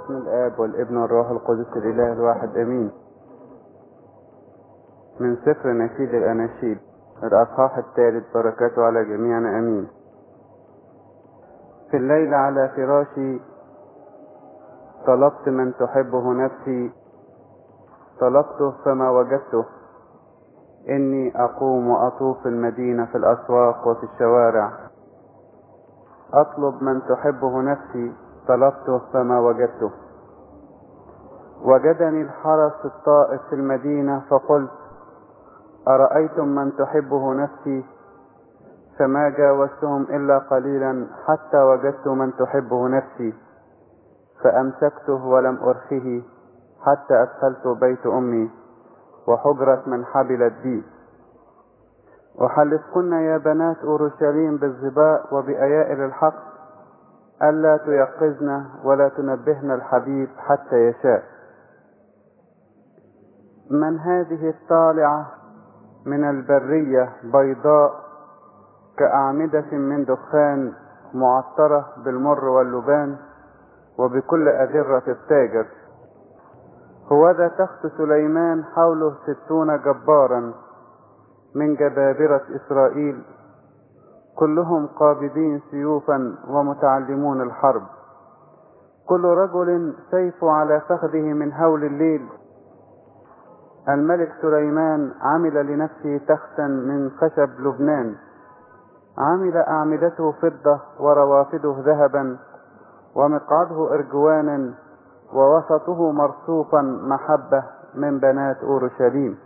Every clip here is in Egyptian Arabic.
باسم الآب والابن والروح القدس الإله الواحد أمين من سفر نشيد الأناشيد الأصحاح الثالث بركاته على جميعنا أمين في الليل على فراشي طلبت من تحبه نفسي طلبته فما وجدته إني أقوم وأطوف المدينة في الأسواق وفي الشوارع أطلب من تحبه نفسي طلبته فما وجدته وجدني الحرس الطائف في المدينة فقلت أرأيتم من تحبه نفسي فما جاوزتهم إلا قليلا حتى وجدت من تحبه نفسي فأمسكته ولم أرخه حتى أدخلت بيت أمي وحجرة من حبلت بي وحلفكن يا بنات أورشليم بالظباء وبأيائل الحق ألا تيقظن ولا تنبهن الحبيب حتى يشاء من هذه الطالعة من البرية بيضاء كأعمدة من دخان معطرة بالمر واللبان وبكل أذرة التاجر هو ذا تخت سليمان حوله ستون جبارا من جبابرة إسرائيل كلهم قابضين سيوفا ومتعلمون الحرب كل رجل سيف على فخذه من هول الليل الملك سليمان عمل لنفسه تختا من خشب لبنان عمل أعمدته فضة وروافده ذهبا ومقعده إرجوانا ووسطه مرصوفا محبة من بنات أورشليم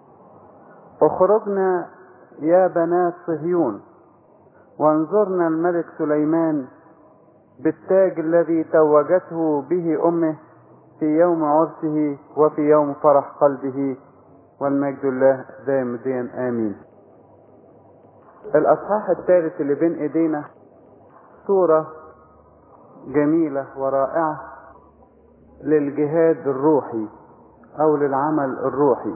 اخرجنا يا بنات صهيون وانظرنا الملك سليمان بالتاج الذي توجته به أمه في يوم عرسه وفي يوم فرح قلبه والمجد الله دائم دين آمين الأصحاح الثالث اللي بين إيدينا صورة جميلة ورائعة للجهاد الروحي أو للعمل الروحي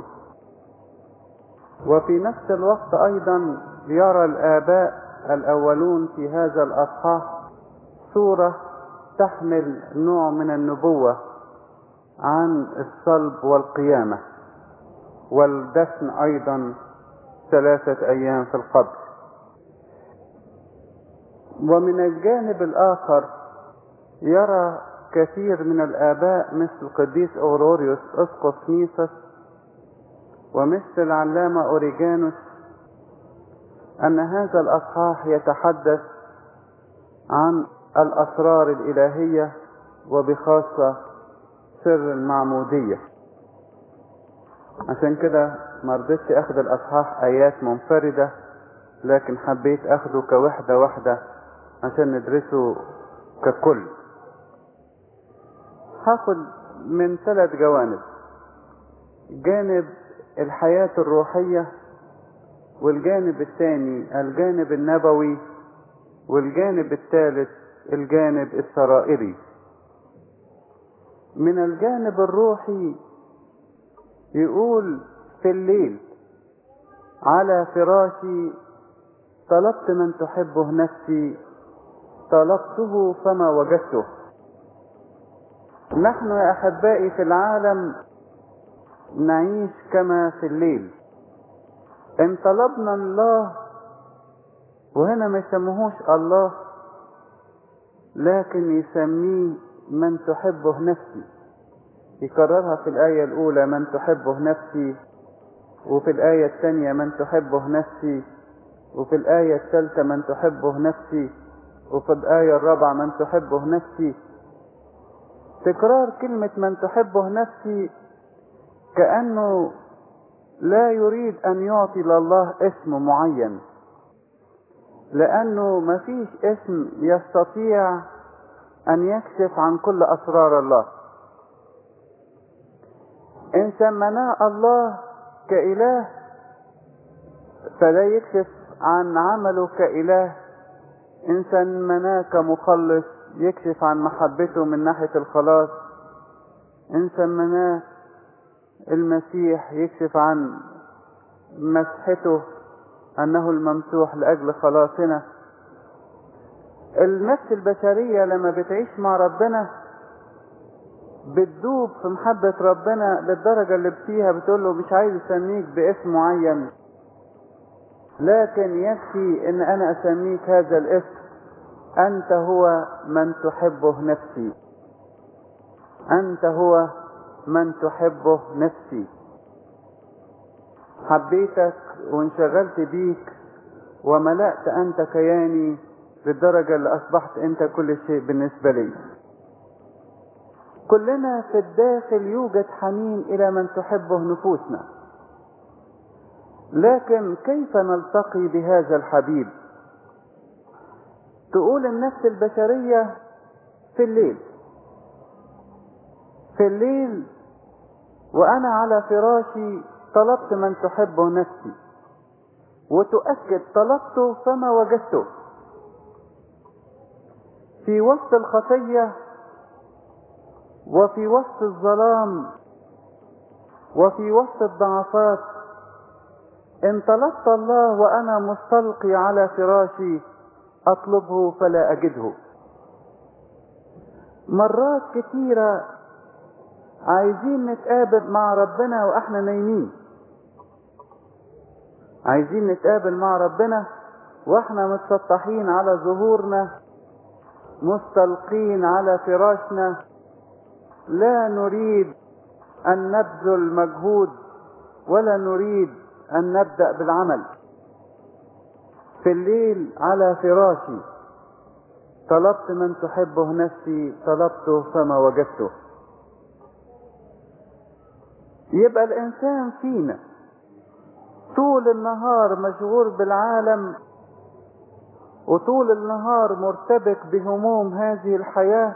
وفي نفس الوقت أيضا يرى الآباء الأولون في هذا الأصحاح صورة تحمل نوع من النبوة عن الصلب والقيامة والدفن أيضا ثلاثة أيام في القبر ومن الجانب الآخر يرى كثير من الآباء مثل القديس أوروريوس أسقف نيسس ومثل العلامة أوريجانوس أن هذا الأصحاح يتحدث عن الأسرار الإلهية وبخاصة سر المعمودية عشان كده مرضتش أخذ الأصحاح آيات منفردة لكن حبيت أخده كوحدة واحدة عشان ندرسه ككل هاخد من ثلاث جوانب جانب الحياة الروحية والجانب الثاني الجانب النبوي والجانب الثالث الجانب السرائري من الجانب الروحي يقول في الليل على فراشي طلبت من تحبه نفسي طلبته فما وجدته نحن يا احبائي في العالم نعيش كما في الليل ان طلبنا الله وهنا ما يسموهوش الله لكن يسميه من تحبه نفسي يكررها في الآية الأولى من تحبه نفسي وفي الآية الثانية من تحبه نفسي وفي الآية الثالثة من تحبه نفسي وفي الآية الرابعة من تحبه نفسي تكرار كلمة من تحبه نفسي كأنه لا يريد أن يعطي لله اسم معين لأنه ما فيش اسم يستطيع أن يكشف عن كل أسرار الله إن سمناه الله كإله فلا يكشف عن عمله كإله إن سمناه كمخلص يكشف عن محبته من ناحية الخلاص إن سمناه المسيح يكشف عن مسحته أنه الممسوح لأجل خلاصنا النفس البشرية لما بتعيش مع ربنا بتدوب في محبة ربنا للدرجة اللي فيها بتقول له مش عايز اسميك باسم معين لكن يكفي ان انا اسميك هذا الاسم انت هو من تحبه نفسي انت هو من تحبه نفسي حبيتك وانشغلت بيك وملأت انت كياني للدرجة اللي اصبحت انت كل شيء بالنسبة لي كلنا في الداخل يوجد حنين الى من تحبه نفوسنا لكن كيف نلتقي بهذا الحبيب تقول النفس البشرية في الليل في الليل وانا على فراشي طلبت من تحبه نفسي وتؤكد طلبته فما وجدته في وسط الخطيه وفي وسط الظلام وفي وسط الضعفات ان طلبت الله وانا مستلقي على فراشي اطلبه فلا اجده مرات كتيرة عايزين نتقابل مع ربنا واحنا نايمين عايزين نتقابل مع ربنا واحنا متسطحين على ظهورنا مستلقين على فراشنا لا نريد ان نبذل مجهود ولا نريد ان نبدا بالعمل في الليل على فراشي طلبت من تحبه نفسي طلبته فما وجدته يبقى الانسان فينا طول النهار مشغول بالعالم وطول النهار مرتبك بهموم هذه الحياه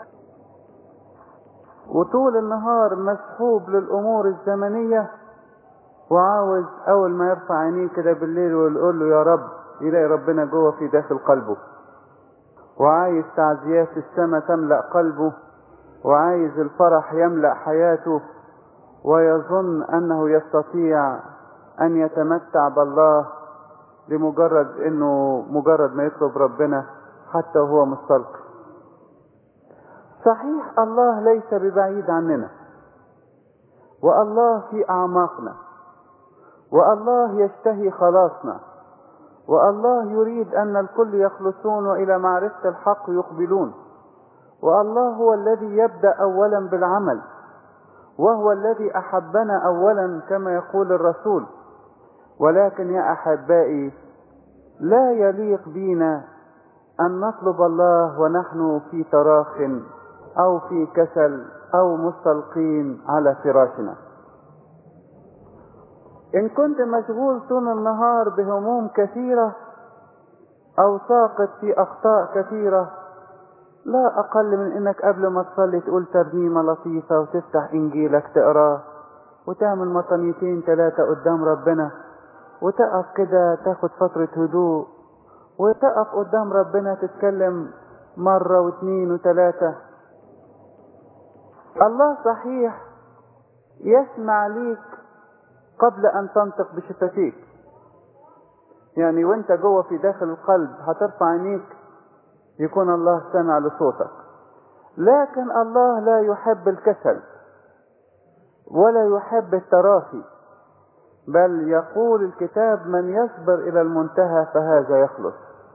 وطول النهار مسحوب للامور الزمنيه وعاوز اول ما يرفع عينيه كده بالليل ويقول له يا رب يلاقي ربنا جوه في داخل قلبه وعايز تعزيات السماء تملا قلبه وعايز الفرح يملا حياته ويظن انه يستطيع ان يتمتع بالله لمجرد انه مجرد ما يطلب ربنا حتى وهو مستلقي صحيح الله ليس ببعيد عننا والله في اعماقنا والله يشتهي خلاصنا والله يريد ان الكل يخلصون الى معرفه الحق يقبلون والله هو الذي يبدا اولا بالعمل وهو الذي احبنا اولا كما يقول الرسول ولكن يا احبائي لا يليق بنا ان نطلب الله ونحن في تراخ او في كسل او مستلقين على فراشنا ان كنت مشغول طول النهار بهموم كثيرة او ساقط في اخطاء كثيرة لا اقل من انك قبل ما تصلي تقول ترنيمة لطيفة وتفتح انجيلك تقراه وتعمل مطنيتين ثلاثة قدام ربنا وتقف كده تاخد فترة هدوء وتقف قدام ربنا تتكلم مرة واثنين وثلاثة الله صحيح يسمع ليك قبل ان تنطق بشفتيك يعني وانت جوه في داخل القلب هترفع عينيك يكون الله سمع لصوتك لكن الله لا يحب الكسل ولا يحب التراخي بل يقول الكتاب من يصبر الى المنتهى فهذا يخلص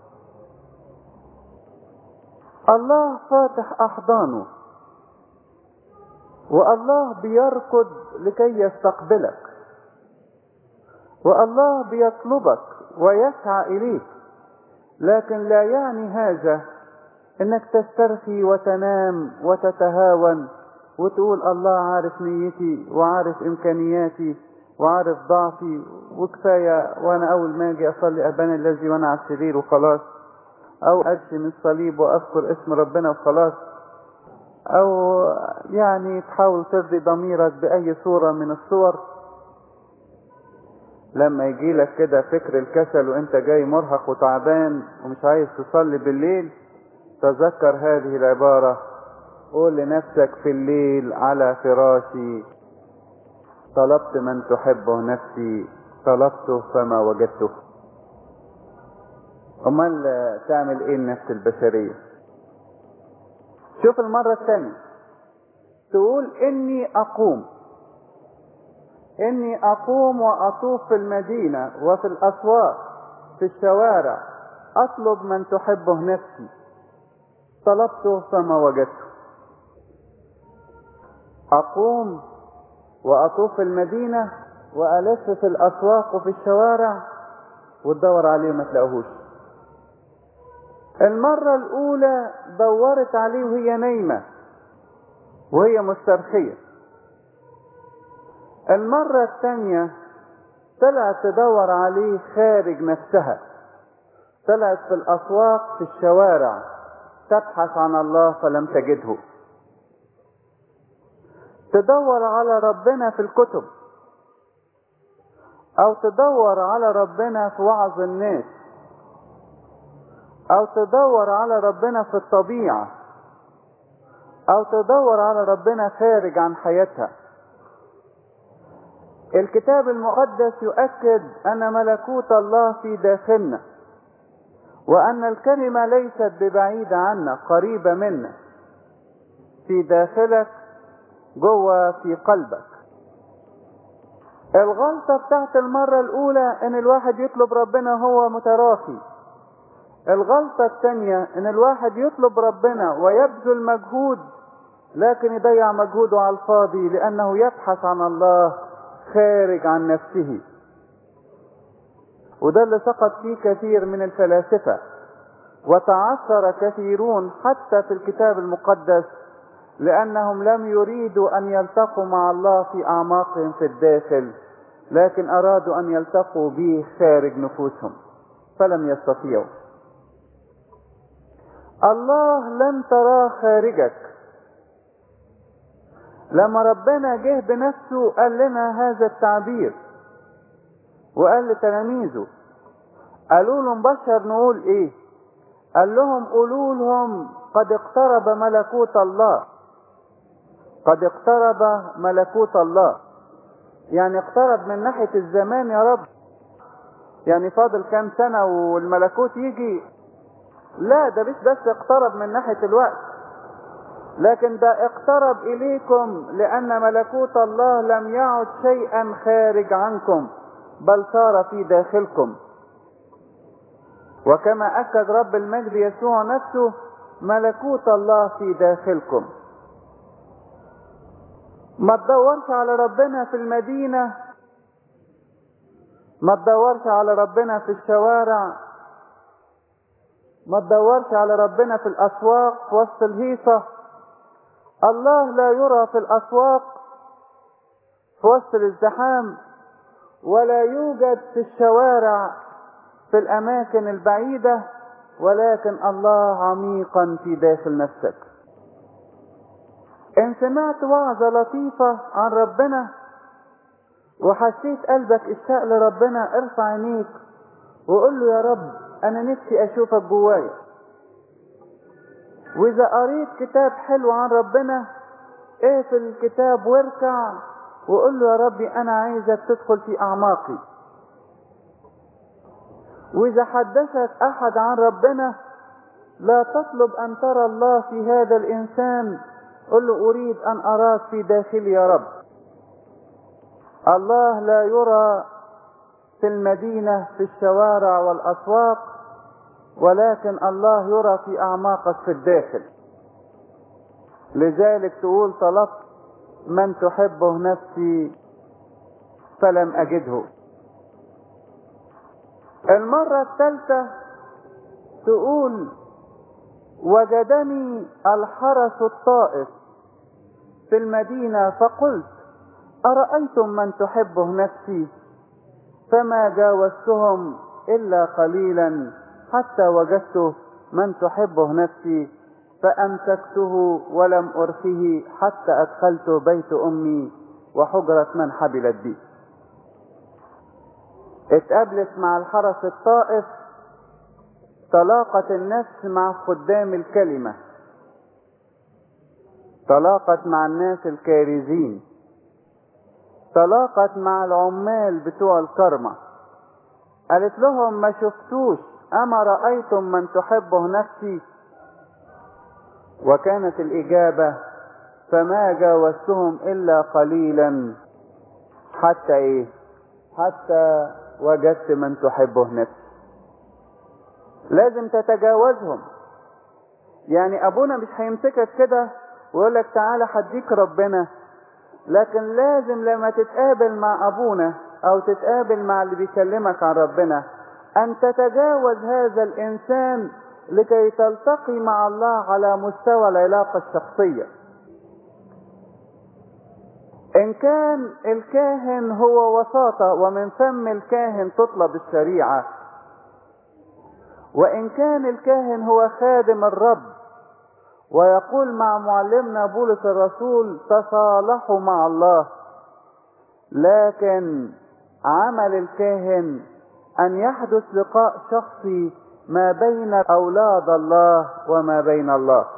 الله فاتح احضانه والله بيركض لكي يستقبلك والله بيطلبك ويسعى اليك لكن لا يعني هذا انك تسترخي وتنام وتتهاون وتقول الله عارف نيتي وعارف امكانياتي وعارف ضعفي وكفايه وانا اول ما اجي اصلي ابانا الذي وانا على السرير وخلاص او ارسم الصليب واذكر اسم ربنا وخلاص او يعني تحاول ترضي ضميرك باي صوره من الصور لما يجي لك كده فكر الكسل وانت جاي مرهق وتعبان ومش عايز تصلي بالليل تذكر هذه العبارة قول لنفسك في الليل على فراشي طلبت من تحبه نفسي طلبته فما وجدته امال تعمل ايه النفس البشرية شوف المرة الثانية تقول إني أقوم إني أقوم وأطوف في المدينة وفي الأسواق في الشوارع أطلب من تحبه نفسي طلبته فما وجدته أقوم وأطوف في المدينة وألف في الأسواق وفي الشوارع وتدور عليه ما تلاقوهوش المرة الأولى دورت عليه وهي نايمة وهي مسترخية المرة الثانية طلعت تدور عليه خارج نفسها طلعت في الأسواق في الشوارع تبحث عن الله فلم تجده تدور على ربنا في الكتب او تدور على ربنا في وعظ الناس او تدور على ربنا في الطبيعة او تدور على ربنا خارج عن حياتها الكتاب المقدس يؤكد ان ملكوت الله في داخلنا وان الكلمة ليست ببعيدة عنا قريبة منا في داخلك جوه في قلبك الغلطة بتاعت المرة الأولى إن الواحد يطلب ربنا هو متراخي الغلطة الثانية إن الواحد يطلب ربنا ويبذل مجهود لكن يضيع مجهوده على الفاضي لأنه يبحث عن الله خارج عن نفسه وده اللي سقط فيه كثير من الفلاسفة وتعثر كثيرون حتى في الكتاب المقدس لأنهم لم يريدوا أن يلتقوا مع الله في أعماقهم في الداخل لكن أرادوا أن يلتقوا به خارج نفوسهم فلم يستطيعوا الله لم تراه خارجك لما ربنا جه بنفسه قال لنا هذا التعبير وقال لتلاميذه قالوا لهم بشر نقول ايه قال لهم قولوا لهم قد اقترب ملكوت الله قد اقترب ملكوت الله يعني اقترب من ناحية الزمان يا رب يعني فاضل كام سنة والملكوت يجي لا ده مش بس اقترب من ناحية الوقت لكن ده اقترب إليكم لأن ملكوت الله لم يعد شيئا خارج عنكم بل صار في داخلكم وكما أكد رب المجد يسوع نفسه ملكوت الله في داخلكم ما تدورش على ربنا في المدينة ما تدورش على ربنا في الشوارع ما تدورش على ربنا في الأسواق في وسط الهيصة الله لا يرى في الأسواق في وسط الازدحام ولا يوجد في الشوارع في الأماكن البعيدة ولكن الله عميقا في داخل نفسك إن سمعت وعظة لطيفة عن ربنا وحسيت قلبك اشتاق لربنا ارفع عينيك وقول له يا رب أنا نفسي أشوفك جوايا وإذا قريت كتاب حلو عن ربنا اقفل الكتاب واركع وقول له يا ربي أنا عايزك تدخل في أعماقي وإذا حدثك أحد عن ربنا لا تطلب أن ترى الله في هذا الإنسان قل له أريد أن أراك في داخلي يا رب الله لا يرى في المدينة في الشوارع والأسواق ولكن الله يرى في أعماقك في الداخل لذلك تقول طلبت من تحبه نفسي فلم أجده المرة الثالثة تقول وجدني الحرس الطائف في المدينة فقلت أرأيتم من تحبه نفسي فما جاوزتهم إلا قليلا حتى وجدت من تحبه نفسي فأمسكته ولم أرخه حتى أدخلت بيت أمي وحجرة من حبلت بي اتقابلت مع الحرس الطائف طلاقة النفس مع خدام الكلمة طلاقت مع الناس الكارزين طلاقت مع العمال بتوع الكرمة قالت لهم ما شفتوش أما رأيتم من تحبه نفسي وكانت الإجابة فما جاوزتهم إلا قليلا حتى إيه حتى وجدت من تحبه نفسي لازم تتجاوزهم يعني أبونا مش هيمسكك كده ويقول لك تعالى هديك ربنا لكن لازم لما تتقابل مع أبونا أو تتقابل مع اللي بيكلمك عن ربنا أن تتجاوز هذا الإنسان لكي تلتقي مع الله على مستوى العلاقة الشخصية إن كان الكاهن هو وساطة ومن فم الكاهن تطلب الشريعة وإن كان الكاهن هو خادم الرب ويقول مع معلمنا بولس الرسول تصالحوا مع الله لكن عمل الكاهن أن يحدث لقاء شخصي ما بين أولاد الله وما بين الله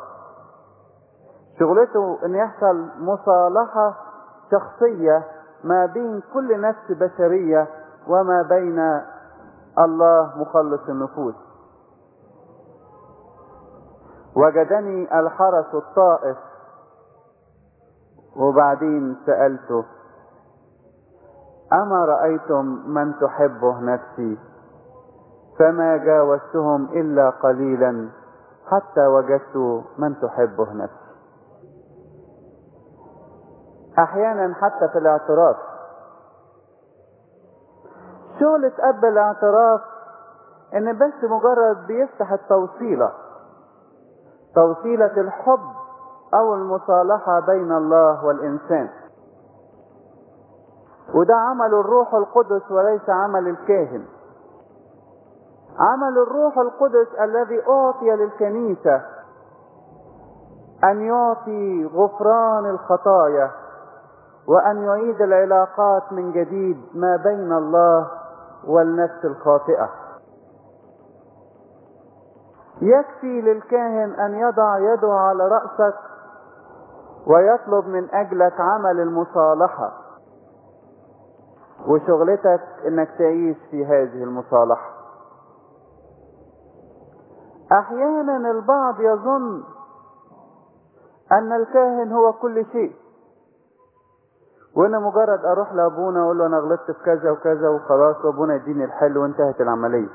شغلته أن يحصل مصالحة شخصية ما بين كل نفس بشرية وما بين الله مخلص النفوس وجدني الحرس الطائف وبعدين سألته أما رأيتم من تحبه نفسي فما جاوزتهم إلا قليلا حتى وجدت من تحبه نفسي أحيانا حتى في الاعتراف شغلة أب الاعتراف إن بس مجرد بيفتح التوصيلة توصيلة الحب أو المصالحة بين الله والإنسان وده عمل الروح القدس وليس عمل الكاهن عمل الروح القدس الذي أعطي للكنيسة أن يعطي غفران الخطايا وأن يعيد العلاقات من جديد ما بين الله والنفس الخاطئة يكفي للكاهن أن يضع يده على رأسك ويطلب من أجلك عمل المصالحة وشغلتك انك تعيش في هذه المصالحة احيانا البعض يظن ان الكاهن هو كل شيء وانا مجرد اروح لابونا اقول له انا غلطت في كذا وكذا وخلاص وابونا يديني الحل وانتهت العملية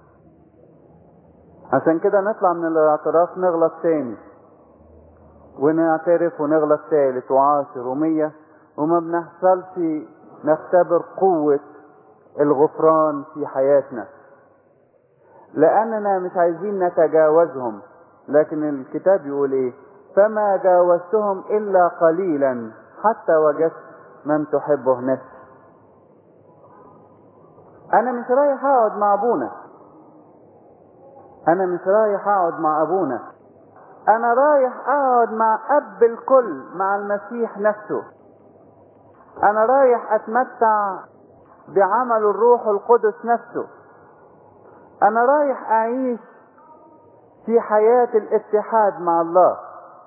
عشان كده نطلع من الاعتراف نغلط تاني ونعترف ونغلط ثالث وعاشر ومية وما بنحصلش نختبر قوة الغفران في حياتنا لأننا مش عايزين نتجاوزهم لكن الكتاب يقول ايه فما جاوزتهم إلا قليلا حتى وجدت من تحبه نفسي أنا مش رايح أقعد مع أبونا أنا مش رايح أقعد مع أبونا أنا رايح أقعد مع أب الكل مع المسيح نفسه انا رايح اتمتع بعمل الروح القدس نفسه انا رايح اعيش في حياة الاتحاد مع الله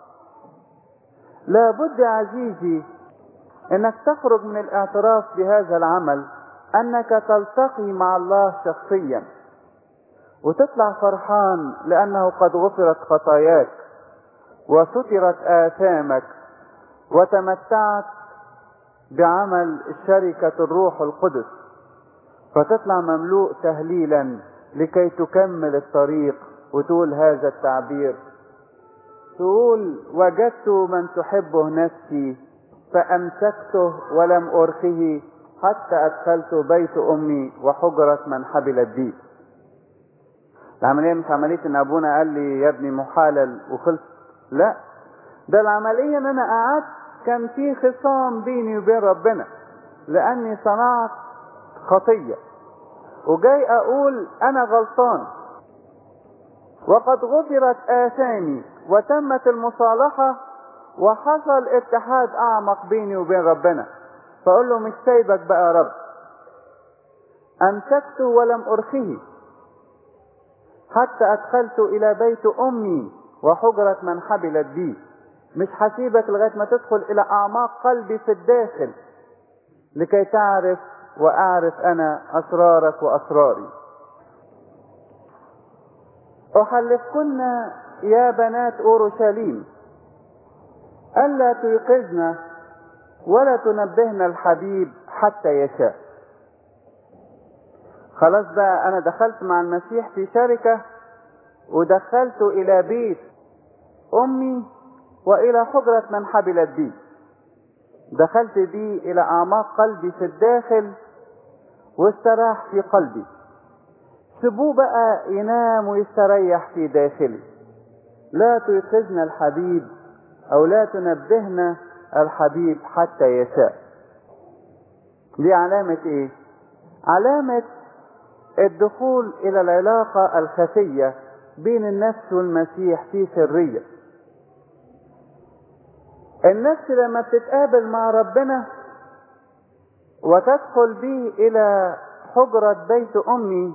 لابد يا عزيزي انك تخرج من الاعتراف بهذا العمل انك تلتقي مع الله شخصيا وتطلع فرحان لانه قد غفرت خطاياك وسترت اثامك وتمتعت بعمل شركة الروح القدس فتطلع مملوء تهليلا لكي تكمل الطريق وتقول هذا التعبير تقول وجدت من تحبه نفسي فأمسكته ولم أرخه حتى أدخلت بيت أمي وحجرة من حبلت بي العملية مش عملية إن أبونا قال لي يا ابني محالل وخلص لا ده العملية إن أنا قعدت كان في خصام بيني وبين ربنا لاني صنعت خطية وجاي اقول انا غلطان وقد غفرت اثامي وتمت المصالحة وحصل اتحاد اعمق بيني وبين ربنا فاقول له مش سايبك بقى يا رب امسكته ولم ارخه حتى ادخلت الى بيت امي وحجرة من حبلت بي مش هسيبك لغاية ما تدخل إلى أعماق قلبي في الداخل لكي تعرف وأعرف أنا أسرارك وأسراري أحلفكن يا بنات أورشليم ألا تيقظنا ولا تنبهنا الحبيب حتى يشاء خلاص بقى أنا دخلت مع المسيح في شركة ودخلت إلى بيت أمي وإلى حجرة من حبلت بي دخلت بي إلى أعماق قلبي في الداخل واستراح في قلبي سيبوه بقى ينام ويستريح في داخلي لا تيقظنا الحبيب أو لا تنبهنا الحبيب حتى يشاء دي علامة إيه؟ علامة الدخول إلى العلاقة الخفية بين النفس والمسيح في سرية النفس لما بتتقابل مع ربنا وتدخل به إلى حجرة بيت أمي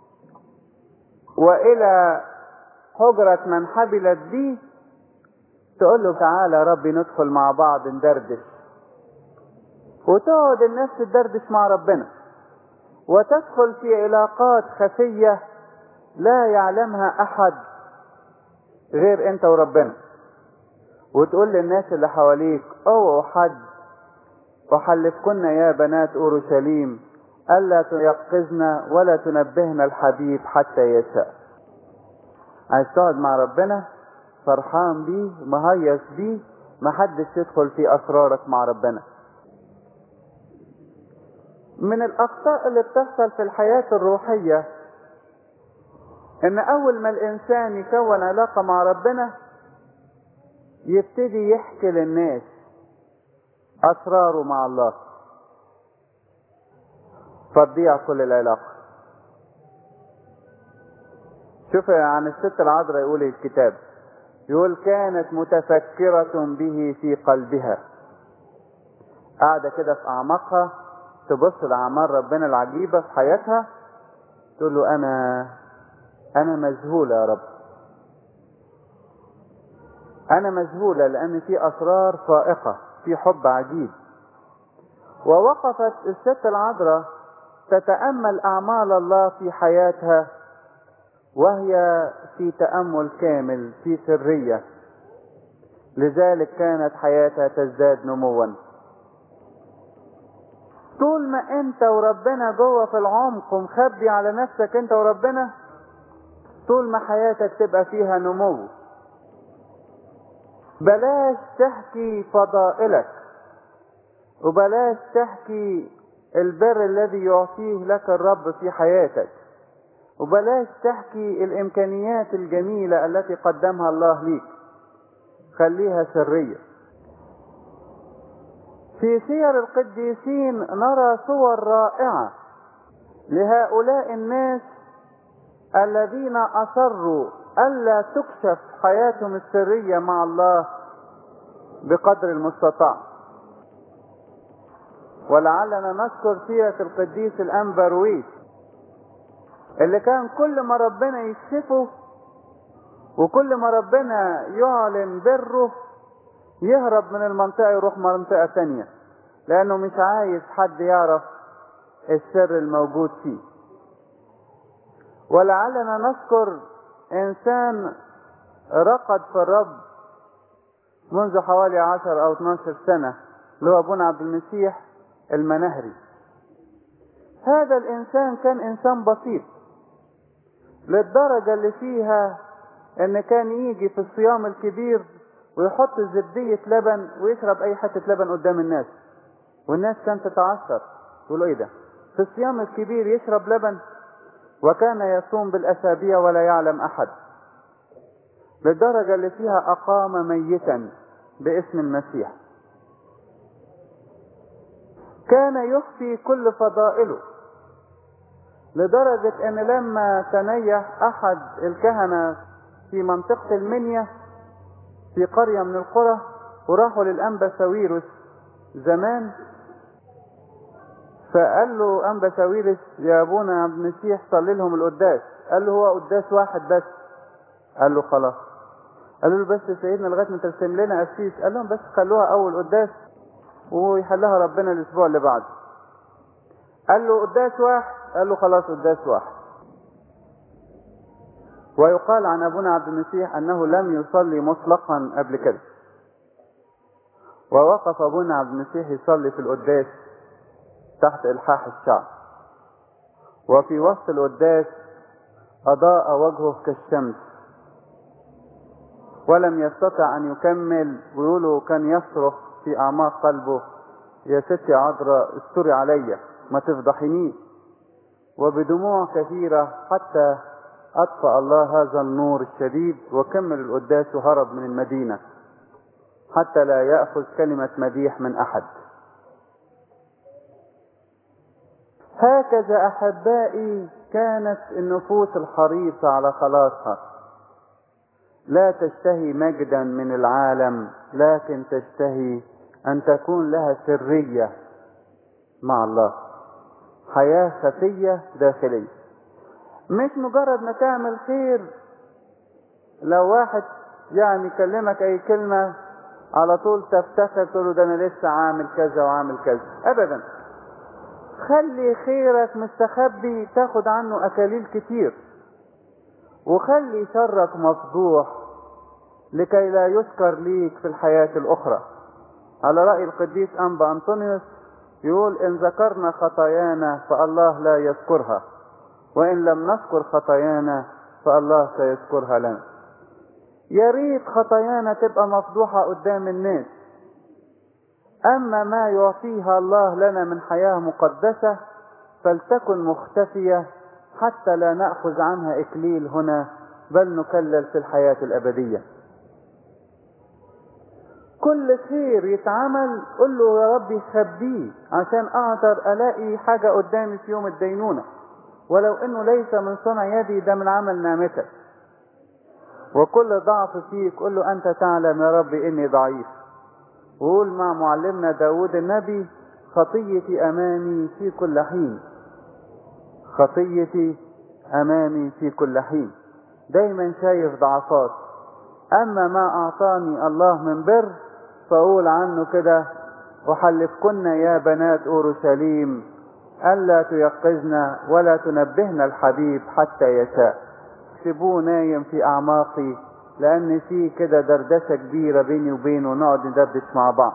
وإلى حجرة من حبلت بي تقول له تعالى يا ربي ندخل مع بعض ندردش وتقعد النفس تدردش مع ربنا وتدخل في علاقات خفية لا يعلمها أحد غير أنت وربنا وتقول للناس اللي حواليك اوعوا حد وحلفكن يا بنات اورشليم الا تيقظنا ولا تنبهنا الحبيب حتى يشاء عايز تقعد مع ربنا فرحان بيه مهيص بيه محدش يدخل في اسرارك مع ربنا من الاخطاء اللي بتحصل في الحياة الروحية ان اول ما الانسان يكون علاقة مع ربنا يبتدي يحكي للناس اسراره مع الله فتضيع كل العلاقة شوف عن الست العذراء يقول الكتاب يقول كانت متفكرة به في قلبها قاعدة كده في أعماقها تبص لأعمال ربنا العجيبة في حياتها تقول له أنا أنا مذهولة يا رب أنا مذهولة لأن في أسرار فائقة في حب عجيب ووقفت الست العذراء تتأمل أعمال الله في حياتها وهي في تأمل كامل في سرية لذلك كانت حياتها تزداد نموا طول ما انت وربنا جوه في العمق ومخبي على نفسك انت وربنا طول ما حياتك تبقى فيها نمو بلاش تحكي فضائلك وبلاش تحكي البر الذي يعطيه لك الرب في حياتك وبلاش تحكي الامكانيات الجميلة التي قدمها الله ليك خليها سرية في سير القديسين نرى صور رائعة لهؤلاء الناس الذين أصروا ألا تكشف حياتهم السرية مع الله بقدر المستطاع ولعلنا نذكر سيرة القديس الأنبرويس اللي كان كل ما ربنا يكشفه وكل ما ربنا يعلن بره يهرب من المنطقة يروح منطقة تانية لأنه مش عايز حد يعرف السر الموجود فيه ولعلنا نذكر إنسان رقد في الرب منذ حوالي عشر أو 12 سنة اللي هو أبونا عبد المسيح المنهري هذا الإنسان كان إنسان بسيط للدرجة اللي فيها إن كان يجي في الصيام الكبير ويحط زبدية لبن ويشرب أي حتة لبن قدام الناس والناس كانت تتعثر تقولوا إيه ده في الصيام الكبير يشرب لبن وكان يصوم بالأسابيع ولا يعلم أحد للدرجة اللي فيها أقام ميتا باسم المسيح كان يخفي كل فضائله لدرجة ان لما تنيح احد الكهنة في منطقة المنيا في قرية من القرى وراحوا للأنبا ساويرس زمان فقال له أنبا ساويرس يا أبونا عبد المسيح صلي لهم القداس قال له هو قداس واحد بس قال له خلاص قالوا له بس سيدنا لغاية ما ترسم لنا قسيس قال لهم بس خلوها أول قداس ويحلها ربنا الأسبوع اللي بعده قال له قداس واحد قال له خلاص قداس واحد ويقال عن ابونا عبد المسيح انه لم يصلي مطلقا قبل كده ووقف ابونا عبد المسيح يصلي في القداس تحت الحاح الشعب وفي وسط القداس اضاء وجهه كالشمس ولم يستطع ان يكمل ويقولوا كان يصرخ في اعماق قلبه يا ستي عذراء استري عليا ما تفضحنيش وبدموع كثيرة حتى أطفأ الله هذا النور الشديد وكمل القداس وهرب من المدينة حتى لا يأخذ كلمة مديح من أحد هكذا أحبائي كانت النفوس الحريصة على خلاصها لا تشتهي مجدا من العالم لكن تشتهي أن تكون لها سرية مع الله حياة خفية داخلية مش مجرد ما تعمل خير لو واحد يعني يكلمك أي كلمة على طول تفتخر تقول له ده أنا لسه عامل كذا وعامل كذا أبدا خلي خيرك مستخبي تاخد عنه أكاليل كتير وخلي شرك مفضوح لكي لا يذكر ليك في الحياة الأخرى على رأي القديس أنبا أنطونيوس يقول إن ذكرنا خطايانا فالله لا يذكرها وإن لم نذكر خطايانا فالله سيذكرها لنا يا ريت خطايانا تبقى مفضوحة قدام الناس أما ما يعطيها الله لنا من حياة مقدسة فلتكن مختفية حتى لا نأخذ عنها إكليل هنا بل نكلل في الحياة الأبدية كل خير يتعمل قل له يا ربي خبيه عشان اقدر الاقي حاجة قدامي في يوم الدينونة ولو انه ليس من صنع يدي ده من عمل نعمتك وكل ضعف فيك قل له انت تعلم يا ربي اني ضعيف وقول مع معلمنا داود النبي خطيتي امامي في كل حين خطيتي امامي في كل حين دايما شايف ضعفات اما ما اعطاني الله من بر فاقول عنه كده احلفكن يا بنات اورشليم الا تيقظنا ولا تنبهنا الحبيب حتى يشاء سيبوه نايم في اعماقي لان في كده دردشه كبيره بيني وبينه ونقعد ندردش مع بعض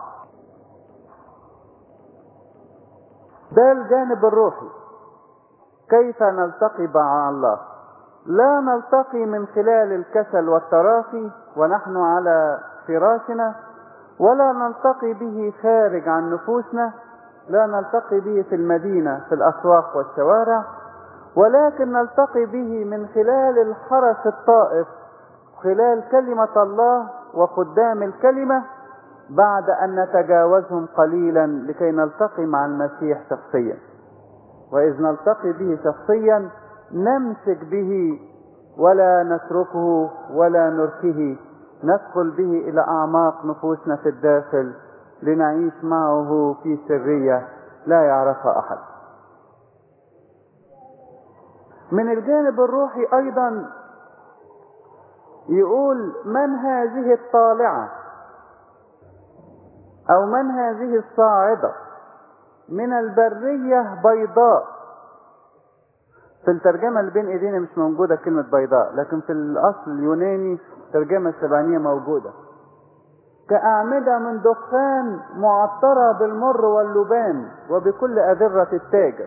ده الجانب الروحي كيف نلتقي مع الله لا نلتقي من خلال الكسل والتراخي ونحن على فراشنا ولا نلتقي به خارج عن نفوسنا لا نلتقي به في المدينة في الأسواق والشوارع ولكن نلتقي به من خلال الحرس الطائف خلال كلمة الله وخدام الكلمة بعد أن نتجاوزهم قليلا لكي نلتقي مع المسيح شخصيا وإذ نلتقي به شخصيا نمسك به ولا نتركه ولا نركه ندخل به إلى أعماق نفوسنا في الداخل لنعيش معه في سرية لا يعرفها أحد من الجانب الروحي أيضا يقول من هذه الطالعة أو من هذه الصاعدة من البرية بيضاء في الترجمة اللي بين ايدينا مش موجودة كلمة بيضاء لكن في الأصل اليوناني الترجمة السبعينية موجودة كأعمدة من دخان معطرة بالمر واللبان وبكل أذرة التاجر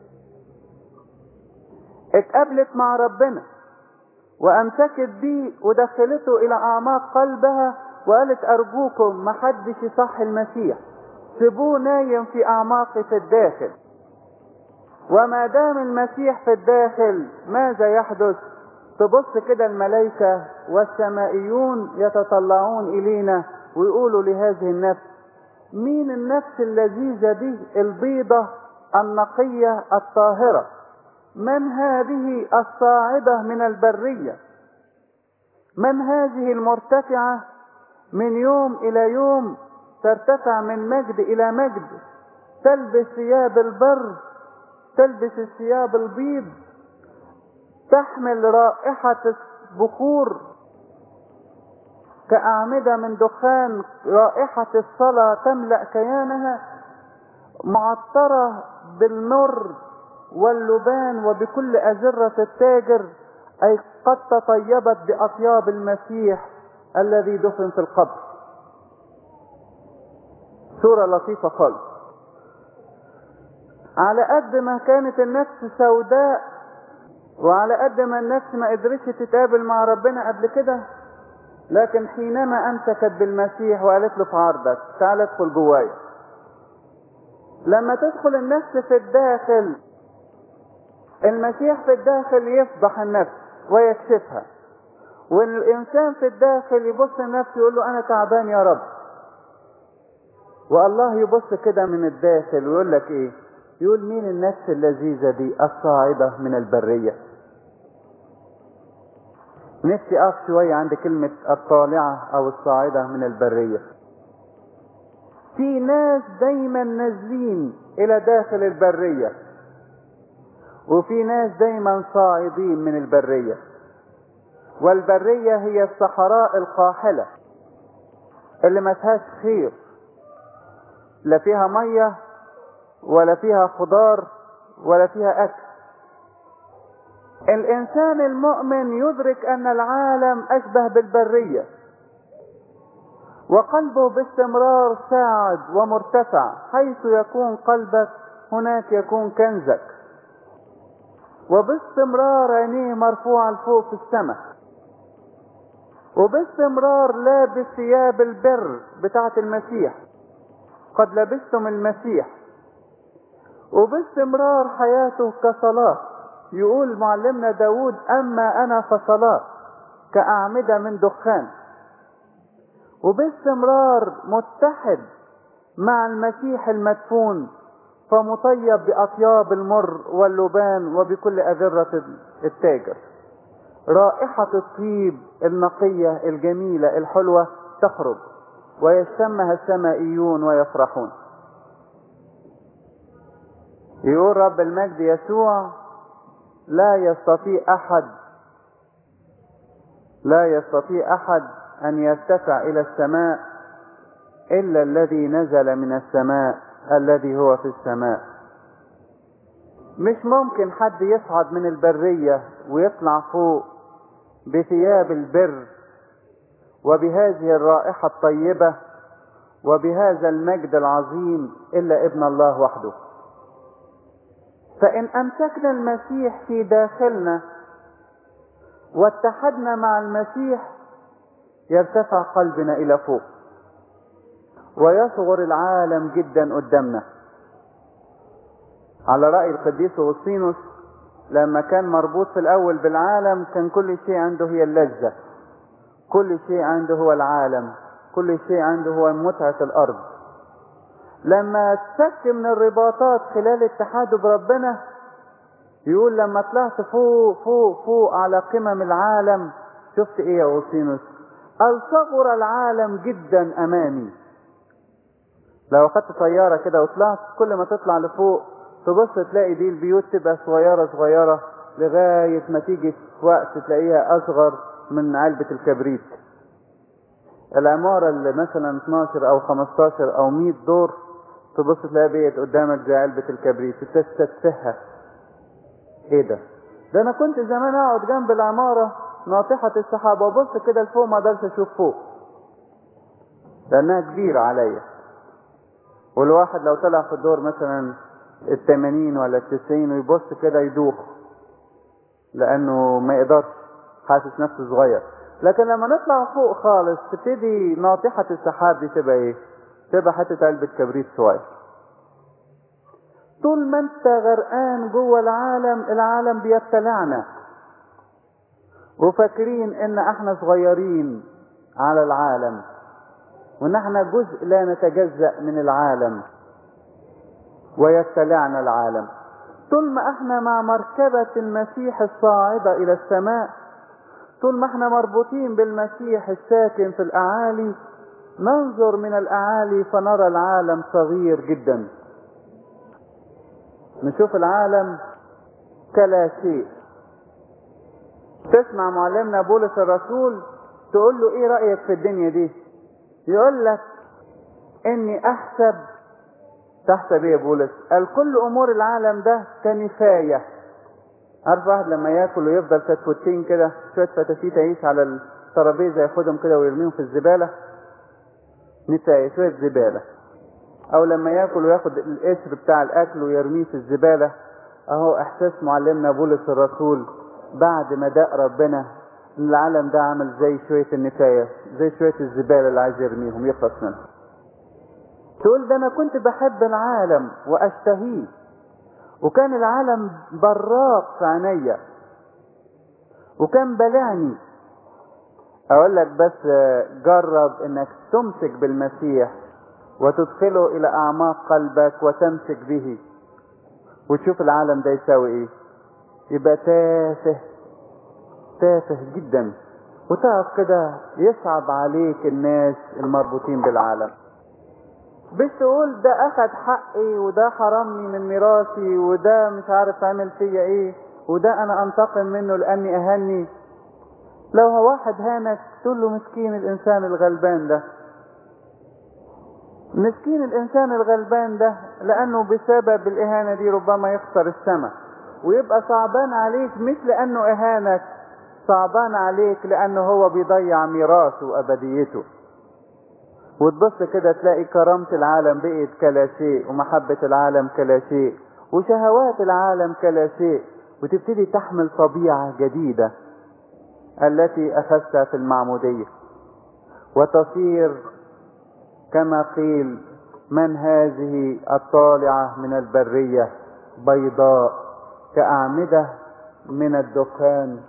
اتقابلت مع ربنا وأمسكت بيه ودخلته إلى أعماق قلبها وقالت أرجوكم محدش يصح المسيح سيبوه نايم في أعماقي في الداخل وما دام المسيح في الداخل ماذا يحدث تبص كده الملائكة والسمائيون يتطلعون إلينا ويقولوا لهذه النفس مين النفس اللذيذة دي البيضة النقية الطاهرة من هذه الصاعدة من البرية من هذه المرتفعة من يوم إلى يوم ترتفع من مجد إلى مجد تلبس ثياب البر تلبس الثياب البيض تحمل رائحة البخور كأعمدة من دخان رائحة الصلاة تملأ كيانها معطرة بالمر واللبان وبكل أزرة التاجر أي قد تطيبت بأطياب المسيح الذي دفن في القبر صورة لطيفة خالص على قد ما كانت النفس سوداء وعلى قد ما النفس ما قدرتش تتقابل مع ربنا قبل كده لكن حينما امسكت بالمسيح وقالت له في عرضك تعال ادخل جوايا لما تدخل النفس في الداخل المسيح في الداخل يفضح النفس ويكشفها والإنسان في الداخل يبص لنفسه يقول له أنا تعبان يا رب والله يبص كده من الداخل ويقول لك إيه يقول مين النفس اللذيذة دي الصاعدة من البرية نفسي أقف شوية عند كلمة الطالعة أو الصاعدة من البرية في ناس دايما نازلين إلى داخل البرية وفي ناس دايما صاعدين من البرية والبرية هي الصحراء القاحلة اللي ما فيهاش خير لا فيها مية ولا فيها خضار ولا فيها أكل الإنسان المؤمن يدرك أن العالم أشبه بالبرية وقلبه باستمرار ساعد ومرتفع حيث يكون قلبك هناك يكون كنزك وباستمرار عينيه مرفوعة لفوق في السماء وباستمرار لابس ثياب البر بتاعة المسيح قد لبستم المسيح وباستمرار حياته كصلاة يقول معلمنا داود أما أنا فصلاة كأعمدة من دخان وباستمرار متحد مع المسيح المدفون فمطيب بأطياب المر واللبان وبكل أذرة التاجر رائحة الطيب النقية الجميلة الحلوة تخرج ويشتمها السمائيون ويفرحون يقول رب المجد يسوع لا يستطيع أحد لا يستطيع أحد أن يرتفع إلى السماء إلا الذي نزل من السماء الذي هو في السماء مش ممكن حد يصعد من البرية ويطلع فوق بثياب البر وبهذه الرائحة الطيبة وبهذا المجد العظيم إلا ابن الله وحده فإن أمسكنا المسيح في داخلنا واتحدنا مع المسيح يرتفع قلبنا إلى فوق ويصغر العالم جدا قدامنا على رأي القديس أوسطينوس لما كان مربوط في الأول بالعالم كان كل شيء عنده هي اللذة كل شيء عنده هو العالم كل شيء عنده هو متعة الأرض لما تفك من الرباطات خلال اتحاده بربنا يقول لما طلعت فوق فوق فوق على قمم العالم شفت ايه يا أوسطينوس قال صغر العالم جدا امامي لو اخدت طيارة كده وطلعت كل ما تطلع لفوق تبص تلاقي دي البيوت تبقى صغيرة صغيرة لغاية ما تيجي في وقت تلاقيها اصغر من علبة الكبريت العمارة اللي مثلا 12 او 15 او 100 دور تبص تلاقي بيت قدامك زي علبة الكبريت تستتفهها ايه ده ده انا كنت زمان اقعد جنب العمارة ناطحة السحاب وابص كده لفوق ما اقدرش اشوف فوق لانها كبيرة عليا والواحد لو طلع في الدور مثلا التمانين ولا التسعين ويبص كده يدوخ لانه ما يقدرش حاسس نفسه صغير لكن لما نطلع فوق خالص تبتدي ناطحة السحاب دي تبقى ايه تبقى حتة علبة كبريت صغير طول ما انت غرقان جوه العالم العالم بيبتلعنا وفاكرين ان احنا صغيرين على العالم وان احنا جزء لا نتجزأ من العالم ويبتلعنا العالم طول ما احنا مع مركبة المسيح الصاعدة الى السماء طول ما احنا مربوطين بالمسيح الساكن في الاعالي ننظر من الاعالي فنرى العالم صغير جدا نشوف العالم كلا شيء تسمع معلمنا بولس الرسول تقول له ايه رأيك في الدنيا دي يقول لك اني احسب تحسب ايه يا بولس قال كل امور العالم ده كنفاية عارف واحد لما ياكل ويفضل فتفتين كده شوية فتافيت يعيش على الترابيزة ياخدهم كده ويرميهم في الزبالة نفاية شوية زبالة او لما ياكل وياخد القشر بتاع الاكل ويرميه في الزبالة اهو احساس معلمنا بولس الرسول بعد ما داق ربنا ان العالم ده عامل زي شوية النفاية زي شوية الزبالة اللي عايز يرميهم يخلص منهم تقول ده انا كنت بحب العالم واشتهيه وكان العالم براق في عينيا وكان بلعني اقول لك بس جرب انك تمسك بالمسيح وتدخله الى اعماق قلبك وتمسك به وتشوف العالم ده يساوي ايه يبقى تافه تافه جدا وتقف كده يصعب عليك الناس المربوطين بالعالم مش تقول ده اخد حقي وده حرمني من ميراثي وده مش عارف عمل فيا ايه وده انا انتقم منه لاني اهني لو هو واحد هانك تقول له مسكين الانسان الغلبان ده مسكين الانسان الغلبان ده لانه بسبب الاهانة دي ربما يخسر السماء ويبقى صعبان عليك مش لانه اهانك صعبان عليك لانه هو بيضيع ميراثه وابديته وتبص كده تلاقي كرامة العالم بقيت كلا شيء ومحبة العالم كلا شيء وشهوات العالم كلا شيء وتبتدي تحمل طبيعة جديدة التي أخذتها في المعمودية وتصير كما قيل من هذه الطالعة من البرية بيضاء كأعمدة من الدخان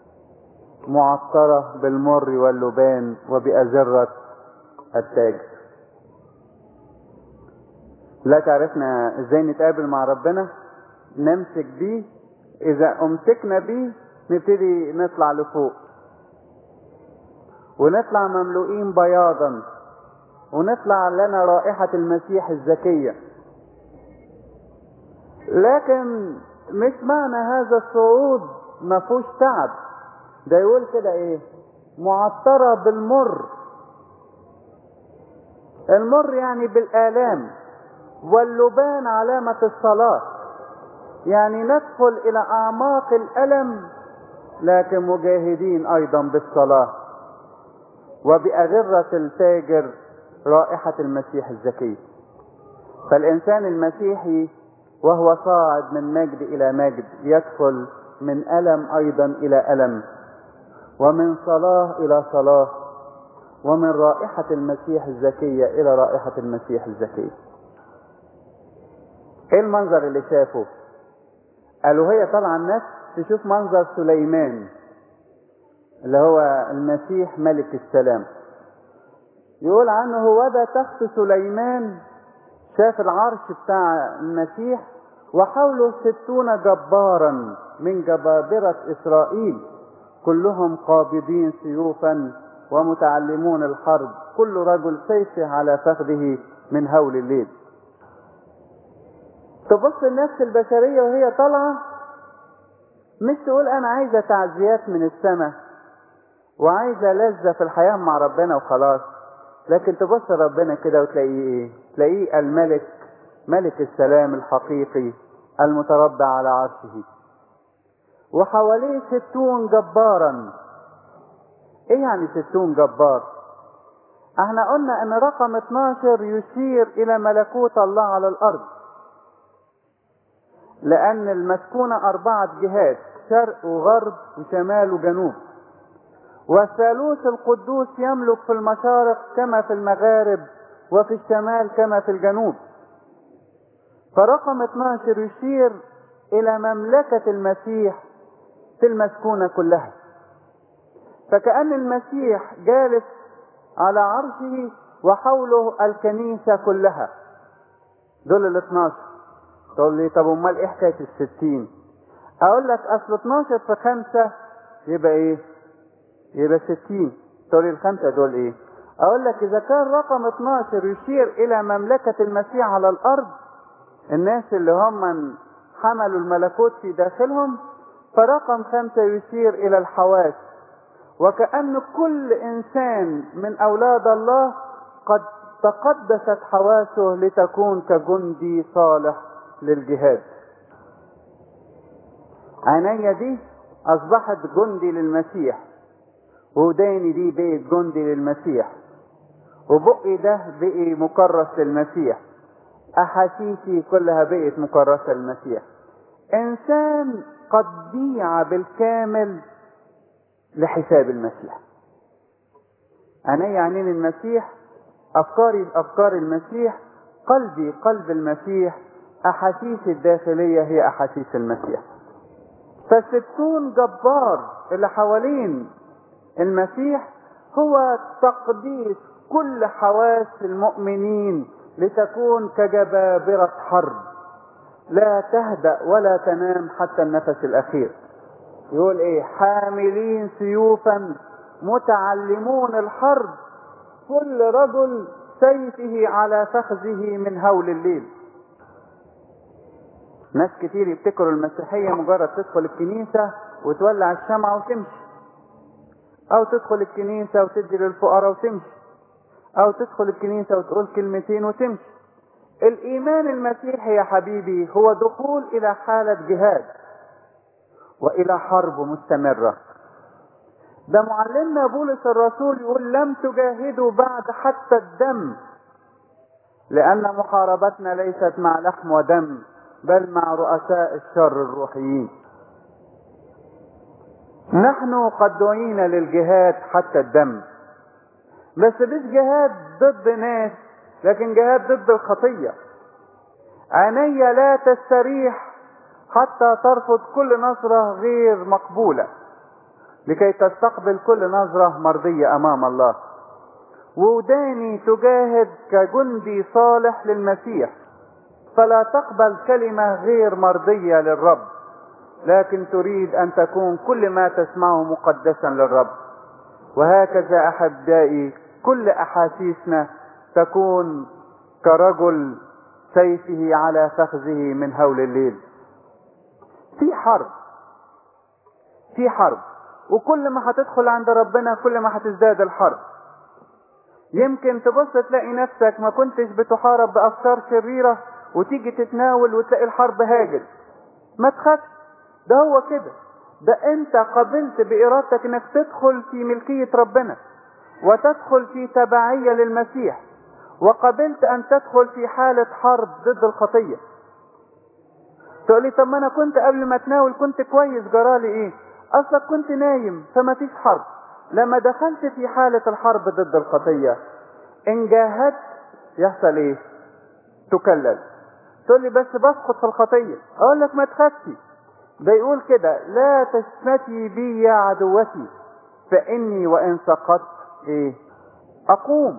معطرة بالمر واللبان وبأزرة التاجر لا تعرفنا ازاي نتقابل مع ربنا نمسك بيه اذا امسكنا بيه نبتدي نطلع لفوق ونطلع مملوئين بياضا ونطلع لنا رائحة المسيح الزكية لكن مش معنى هذا الصعود ما فيهوش تعب ده يقول كده ايه معطرة بالمر المر يعني بالآلام واللبان علامة الصلاة يعني ندخل إلى أعماق الألم لكن مجاهدين أيضا بالصلاة وبأغرة التاجر رائحة المسيح الزكي فالإنسان المسيحي وهو صاعد من مجد إلى مجد يدخل من ألم أيضا إلى ألم ومن صلاة إلى صلاة ومن رائحة المسيح الزكية إلى رائحة المسيح الزكي إيه المنظر اللي شافه قالوا هي طالعة الناس تشوف منظر سليمان اللي هو المسيح ملك السلام يقول عنه هو ده تخت سليمان شاف العرش بتاع المسيح وحوله ستون جبارا من جبابرة إسرائيل كلهم قابضين سيوفا ومتعلمون الحرب كل رجل سيفه على فخذه من هول الليل تبص النفس البشرية وهي طالعة مش تقول أنا عايزة تعزيات من السماء وعايزة لذة في الحياة مع ربنا وخلاص لكن تبص ربنا كده وتلاقيه ايه تلاقيه الملك ملك السلام الحقيقي المتربع على عرشه وحواليه ستون جبارا ايه يعني ستون جبار احنا قلنا ان رقم 12 يشير الى ملكوت الله على الارض لان المسكونة اربعة جهات شرق وغرب وشمال وجنوب والثالوث القدوس يملك في المشارق كما في المغارب وفي الشمال كما في الجنوب فرقم 12 يشير الى مملكة المسيح في المسكونة كلها فكأن المسيح جالس على عرشه وحوله الكنيسة كلها دول ال 12 تقول لي طب امال ايه حكاية الستين اقول لك اصل 12 في خمسة يبقى ايه يبقى 60 تقول لي الخمسة دول ايه اقول لك اذا كان رقم 12 يشير الى مملكة المسيح على الارض الناس اللي هم حملوا الملكوت في داخلهم فرقم خمسة يشير الى الحواس وكأن كل انسان من اولاد الله قد تقدست حواسه لتكون كجندي صالح للجهاد عيني دي اصبحت جندي للمسيح وداني دي بقت جندي للمسيح وبقي ده بقي مكرس للمسيح أحاسيسي كلها بقت مكرسة للمسيح إنسان قد بيع بالكامل لحساب المسيح عيني عينين المسيح أفكاري أفكار المسيح قلبي قلب المسيح أحاسيسي الداخلية هي أحاسيس المسيح فالستون جبار اللي حوالين المسيح هو تقديس كل حواس المؤمنين لتكون كجبابرة حرب لا تهدأ ولا تنام حتى النفس الأخير يقول إيه حاملين سيوفا متعلمون الحرب كل رجل سيفه على فخذه من هول الليل ناس كتير يفتكروا المسيحية مجرد تدخل الكنيسة وتولع الشمعة وتمشي أو تدخل الكنيسة وتدي للفقراء وتمشي أو تدخل الكنيسة وتقول كلمتين وتمشي الإيمان المسيحي يا حبيبي هو دخول إلى حالة جهاد وإلى حرب مستمرة ده معلمنا بولس الرسول يقول لم تجاهدوا بعد حتى الدم لأن محاربتنا ليست مع لحم ودم بل مع رؤساء الشر الروحيين نحن قد دعينا للجهاد حتى الدم بس مش جهاد ضد ناس لكن جهاد ضد الخطية عيني لا تستريح حتى ترفض كل نظرة غير مقبولة لكي تستقبل كل نظرة مرضية أمام الله وداني تجاهد كجندي صالح للمسيح فلا تقبل كلمة غير مرضية للرب لكن تريد أن تكون كل ما تسمعه مقدسا للرب وهكذا أحبائي كل أحاسيسنا تكون كرجل سيفه على فخذه من هول الليل في حرب في حرب وكل ما هتدخل عند ربنا كل ما هتزداد الحرب يمكن تبص تلاقي نفسك ما كنتش بتحارب بأفكار شريرة وتيجي تتناول وتلاقي الحرب هاجل ما تخافش ده هو كده ده انت قبلت بارادتك انك تدخل في ملكية ربنا وتدخل في تبعية للمسيح وقبلت ان تدخل في حالة حرب ضد الخطية تقولي طب ما انا كنت قبل ما اتناول كنت كويس جرالي ايه اصلك كنت نايم فما فيش حرب لما دخلت في حالة الحرب ضد الخطية ان جاهدت يحصل ايه تكلل تقول لي بس بسقط في الخطية اقول لك ما تخافش بيقول كده لا تشمتي بي يا عدوتي فاني وان سقطت ايه اقوم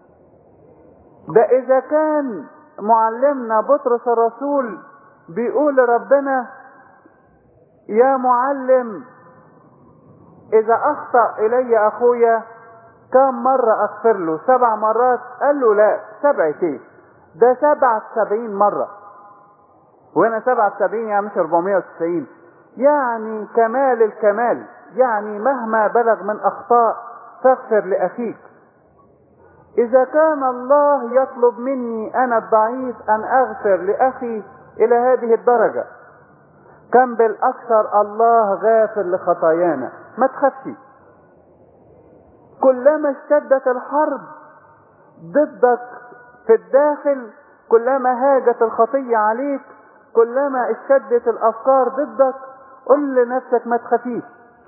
ده اذا كان معلمنا بطرس الرسول بيقول لربنا يا معلم اذا اخطأ الي اخويا كم مرة اغفر له سبع مرات قال له لا سبع ايه ده سبعة سبعين مرة وهنا سبعة سبعين يعني مش 490 يعني كمال الكمال يعني مهما بلغ من اخطاء فاغفر لاخيك اذا كان الله يطلب مني انا الضعيف ان اغفر لاخي الى هذه الدرجة كم بالاكثر الله غافر لخطايانا ما تخافش كلما اشتدت الحرب ضدك في الداخل كلما هاجت الخطية عليك كلما اشتدت الافكار ضدك قل لنفسك ما تخافيش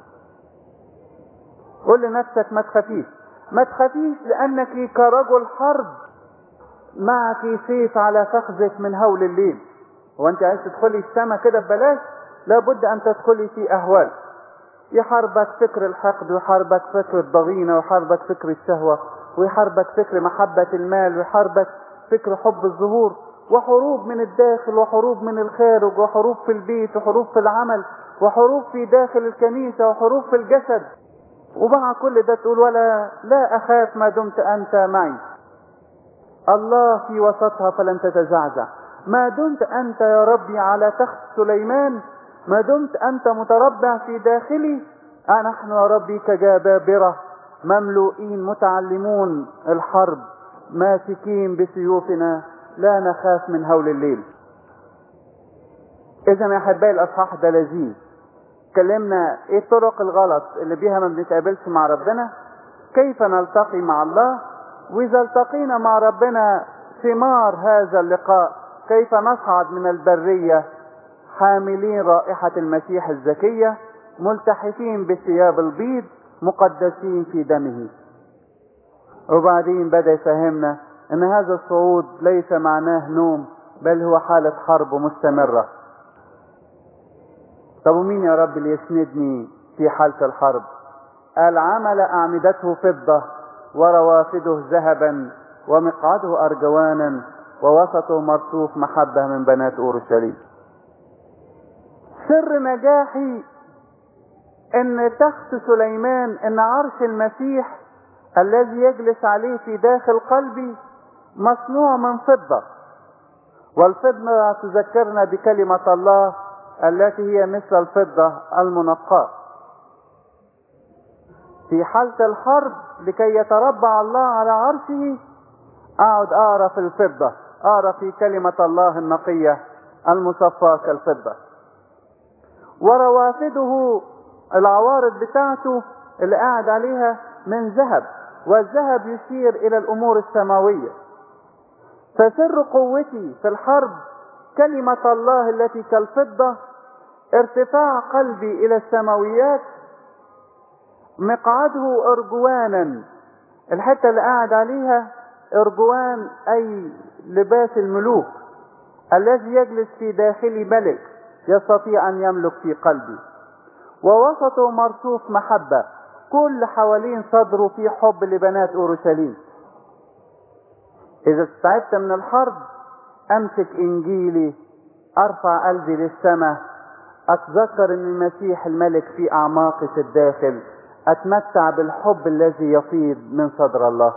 قل لنفسك ما تخافيش ما تخافيش لانك كرجل حرب معك سيف على فخذك من هول الليل وانت عايز تدخلي السما كده ببلاش لابد ان تدخلي في اهوال يحاربك فكر الحقد ويحاربك فكر الضغينة ويحاربك فكر الشهوة ويحاربك فكر محبة المال ويحاربك فكر حب الظهور وحروب من الداخل وحروب من الخارج وحروب في البيت وحروب في العمل وحروب في داخل الكنيسة وحروب في الجسد ومع كل ده تقول ولا لا أخاف ما دمت أنت معي الله في وسطها فلن تتزعزع ما دمت أنت يا ربي على تخت سليمان ما دمت أنت متربع في داخلي نحن يا ربي كجبابرة مملوئين متعلمون الحرب ماسكين بسيوفنا لا نخاف من هول الليل اذا يا احبائي الاصحاح ده لذيذ اتكلمنا ايه الطرق الغلط اللي بيها ما بنتقابلش مع ربنا كيف نلتقي مع الله واذا التقينا مع ربنا ثمار هذا اللقاء كيف نصعد من البرية حاملين رائحة المسيح الزكية ملتحفين بثياب البيض مقدسين في دمه وبعدين بدأ يفهمنا ان هذا الصعود ليس معناه نوم بل هو حالة حرب مستمرة طب ومين يا رب اللي يسندني في حالة الحرب قال عمل أعمدته فضة وروافده ذهبا ومقعده أرجوانا ووسطه مرصوف محبة من بنات أورشليم سر نجاحي ان تخت سليمان ان عرش المسيح الذي يجلس عليه في داخل قلبي مصنوع من فضة والفضة تذكرنا بكلمة الله التي هي مثل الفضة المنقاة في حالة الحرب لكي يتربع الله على عرشه اقعد اقرا في الفضة اقرا في كلمة الله النقية المصفاة كالفضة وروافده العوارض بتاعته اللي قاعد عليها من ذهب والذهب يشير الى الامور السماويه فسر قوتي في الحرب كلمه الله التي كالفضه ارتفاع قلبي الى السماويات مقعده ارجوانا الحته اللي قاعد عليها ارجوان اي لباس الملوك الذي يجلس في داخل ملك يستطيع ان يملك في قلبي ووسطه مرصوف محبة كل حوالين صدره في حب لبنات أورشليم إذا استعدت من الحرب أمسك إنجيلي أرفع قلبي للسماء أتذكر أن المسيح الملك في أعماقي في الداخل أتمتع بالحب الذي يفيض من صدر الله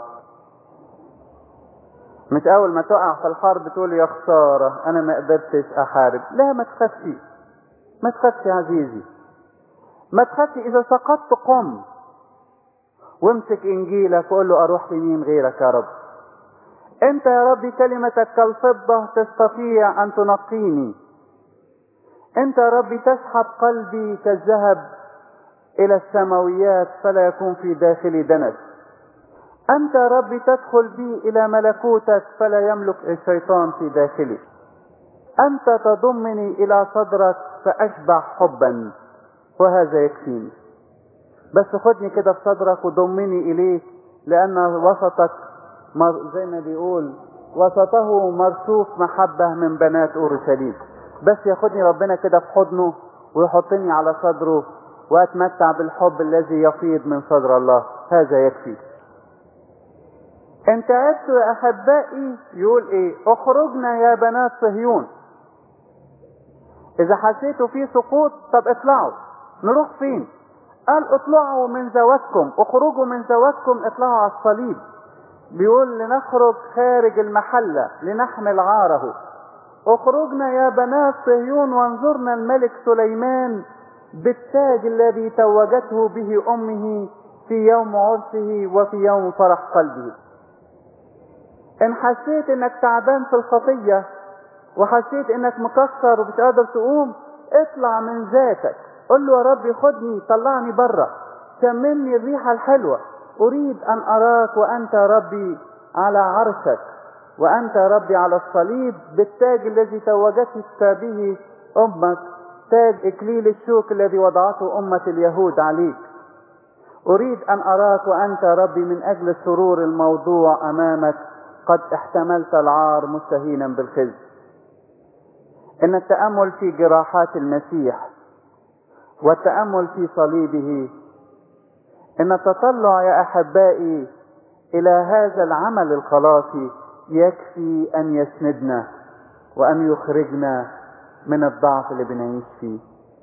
مش أول ما تقع في الحرب تقول يا خسارة أنا ما قدرتش أحارب لا ما تخافش ما تخافش يا عزيزي ما تخافش اذا سقطت قم وامسك انجيلك وقول له اروح لمين غيرك يا رب انت يا رب كلمتك كالفضة تستطيع ان تنقيني انت يا رب تسحب قلبي كالذهب الى السماويات فلا يكون في داخلي دنس انت يا رب تدخل بي الى ملكوتك فلا يملك الشيطان في داخلي انت تضمني الى صدرك فاشبع حبا وهذا يكفيني بس خدني كده في صدرك وضمني اليه لان وسطك زي ما بيقول وسطه مرصوف محبة من بنات اورشليم بس ياخدني ربنا كده في حضنه ويحطني على صدره واتمتع بالحب الذي يفيض من صدر الله هذا يكفي انت عدت يا احبائي يقول ايه اخرجنا يا بنات صهيون اذا حسيتوا في سقوط طب اطلعوا نروح فين قال اطلعوا من زواتكم اخرجوا من زواتكم اطلعوا على الصليب بيقول لنخرج خارج المحلة لنحمل عاره اخرجنا يا بنات صهيون وانظرنا الملك سليمان بالتاج الذي توجته به امه في يوم عرسه وفي يوم فرح قلبه ان حسيت انك تعبان في الخطية وحسيت انك مكسر ومش قادر تقوم اطلع من ذاتك قل له يا رب خدني طلعني بره شممني الريحة الحلوة اريد ان اراك وانت يا ربي على عرشك وانت يا ربي على الصليب بالتاج الذي توجتك به امك تاج اكليل الشوك الذي وضعته امة اليهود عليك اريد ان اراك وانت يا ربي من اجل السرور الموضوع امامك قد احتملت العار مستهينا بالخزي ان التامل في جراحات المسيح والتامل في صليبه ان التطلع يا احبائي الى هذا العمل الخلاصي يكفي ان يسندنا وان يخرجنا من الضعف اللي بنعيش فيه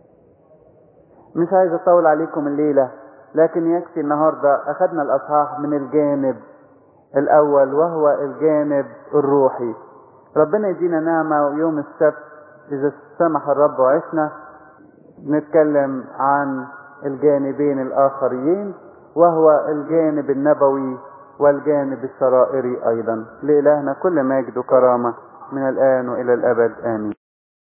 مش عايز اطول عليكم الليله لكن يكفي النهارده اخذنا الاصحاح من الجانب الاول وهو الجانب الروحي ربنا يدينا نعمه ويوم السبت اذا سمح الرب وعشنا نتكلم عن الجانبين الاخرين وهو الجانب النبوي والجانب السرائري ايضا لالهنا كل مجد وكرامه من الان والى الابد امين